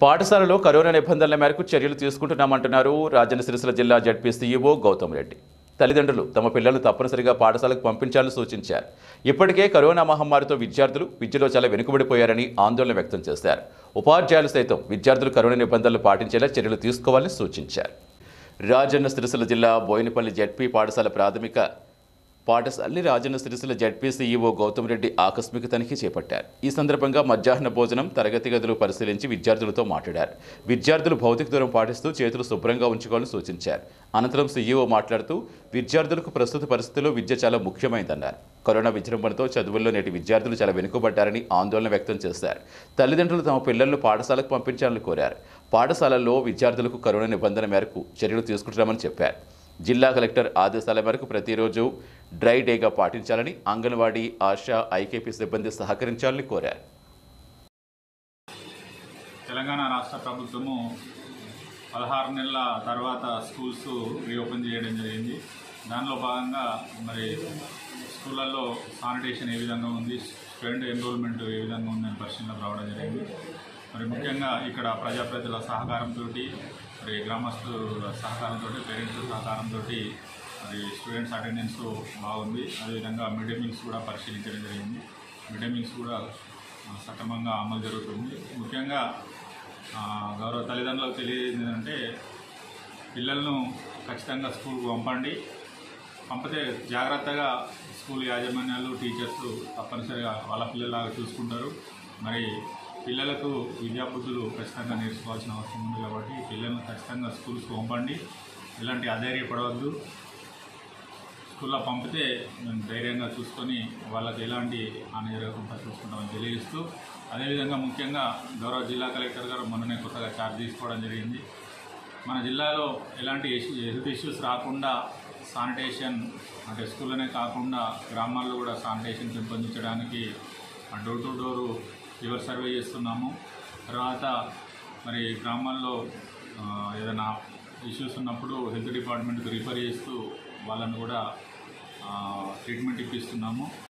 పాఠశాలలో కరోనా నిబంధనల మేరకు చర్యలు తీసుకుంటున్నామంటున్నారు రాజన్న సిరిసిల్ల జిల్లా జడ్పీ సీఈఓ గౌతమ్ రెడ్డి తల్లిదండ్రులు తమ పిల్లలను తప్పనిసరిగా పాఠశాలకు పంపించాలని సూచించారు ఇప్పటికే కరోనా మహమ్మారితో విద్యార్థులు విద్యలో చాలా వెనుకబడిపోయారని ఆందోళన వ్యక్తం చేశారు ఉపాధ్యాయులు సైతం విద్యార్థులు కరోనా నిబంధనలు పాటించేలా చర్యలు తీసుకోవాలని సూచించారు రాజన్న సిరిసిల్ల జిల్లా బోయినపల్లి జడ్పీ పాఠశాల ప్రాథమిక పాఠశాలని రాజన్న సిరిసిల్ల జడ్పీ సీఈఓ గౌతమ్ రెడ్డి ఆకస్మిక తనిఖీ చేపట్టారు ఈ సందర్భంగా మధ్యాహ్న భోజనం తరగతి గదులు పరిశీలించి విద్యార్థులతో మాట్లాడారు విద్యార్థులు భౌతిక దూరం పాటిస్తూ చేతులు శుభ్రంగా ఉంచుకోవాలని సూచించారు అనంతరం సీఈఓ మాట్లాడుతూ విద్యార్థులకు ప్రస్తుత పరిస్థితుల్లో విద్య చాలా ముఖ్యమైందన్నారు కరోనా విజృంభణతో చదువుల్లో నేటి విద్యార్థులు చాలా వెనుకబడ్డారని ఆందోళన వ్యక్తం చేశారు తల్లిదండ్రులు తమ పిల్లలను పాఠశాలకు పంపించాలని కోరారు పాఠశాలల్లో విద్యార్థులకు కరోనా నిబంధన మేరకు చర్యలు తీసుకుంటున్నామని చెప్పారు జిల్లా కలెక్టర్ ఆదేశాల మేరకు ప్రతిరోజు డ్రై డేగా పాటించాలని అంగన్వాడీ ఆశా ఐకేపీ సిబ్బంది సహకరించాలని కోరారు తెలంగాణ రాష్ట్ర ప్రభుత్వము పదహారు నెలల తర్వాత స్కూల్స్ రీఓపెన్ చేయడం జరిగింది దానిలో భాగంగా మరి స్కూళ్ళల్లో శానిటేషన్ ఏ విధంగా ఉంది స్టూడెంట్ ఎన్రోల్మెంట్ ఏ విధంగా ఉందని పరిశీలనకు రావడం జరిగింది మరి ముఖ్యంగా ఇక్కడ ప్రజాప్రతినిధుల సహకారంతో మరి గ్రామస్తుల సహకారంతో పేరెంట్స్ సహకారంతో మరి స్టూడెంట్స్ అటెండెన్స్ బాగుంది అదేవిధంగా మిడ్ డే మీల్స్ కూడా పరిశీలించడం జరిగింది మిడ్ డే మీల్స్ కూడా ఆ, సక్రమంగా అమలు జరుగుతుంది ముఖ్యంగా ఆ, గౌరవ తల్లిదండ్రులకు తెలియజేది ఏంటంటే పిల్లలను ఖచ్చితంగా స్కూల్కి పంపండి పంపితే జాగ్రత్తగా స్కూల్ యాజమాన్యాలు టీచర్స్ తప్పనిసరిగా వాళ్ళ పిల్లలాగా చూసుకుంటారు మరి పిల్లలకు విద్యాబుద్ధులు ఖచ్చితంగా నేర్చుకోవాల్సిన అవసరం ఉంది కాబట్టి పిల్లలను ఖచ్చితంగా స్కూల్స్కి పంపండి ఎలాంటి అధైర్యపడవద్దు స్కూల్లో పంపితే మేము ధైర్యంగా చూసుకొని వాళ్ళకి ఎలాంటి హాని జరగకుండా చూసుకుంటామని తెలియజేస్తూ అదేవిధంగా ముఖ్యంగా గౌరవ జిల్లా కలెక్టర్ గారు మొన్ననే కొత్తగా ఛార్జ్ తీసుకోవడం జరిగింది మన జిల్లాలో ఎలాంటి హెల్త్ ఇష్యూస్ రాకుండా శానిటేషన్ అంటే స్కూల్లోనే కాకుండా గ్రామాల్లో కూడా శానిటేషన్ పెంపొందించడానికి door to door fever survey చేస్తున్నాము తర్వాత మరి గ్రామాల్లో ఆ, ఏదైనా ఇష్యూస్ ఉన్నప్పుడు హెల్త్ డిపార్ట్మెంట్కి రిఫర్ చేస్తూ వాళ్ళని కూడా ట్రీట్మెంట్ ఇప్పిస్తున్నాము